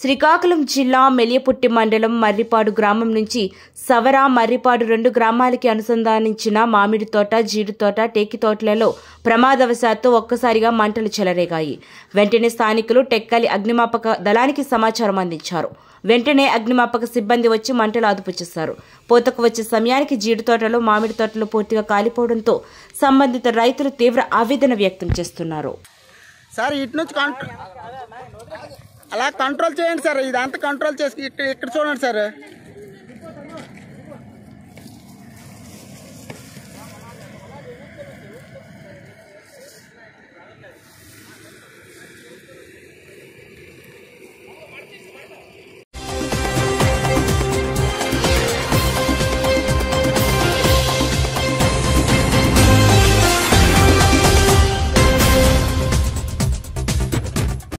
శ్రీకాకుళం జిల్లా మెలియపుట్టి మండలం మర్రిపాడు గ్రామం నుంచి సవర మర్రిపాడు రెండు గ్రామాలకి అనుసంధానించిన మామిడి తోట జీడి తోట టేకి తోటలలో ప్రమాదవశాత్తు ఒక్కసారిగా మంటలు చెలరేగాయి వెంటనే స్థానికులు టెక్కలి అగ్నిమాపక దళానికి సమాచారం అందించారు వెంటనే అగ్నిమాపక సిబ్బంది వచ్చి మంటలు అదుపు చేశారు పోతకు వచ్చే సమయానికి జీడి తోటలో మామిడి తోటలు పూర్తిగా కాలిపోవడంతో సంబంధిత రైతులు తీవ్ర ఆవేదన వ్యక్తం చేస్తున్నారు సార్ ఇటు నుంచి కంట్రోల్ అలా కంట్రోల్ చేయండి సార్ ఇదంతా కంట్రోల్ చేసి ఇక్కడ ఇక్కడ చూడండి సార్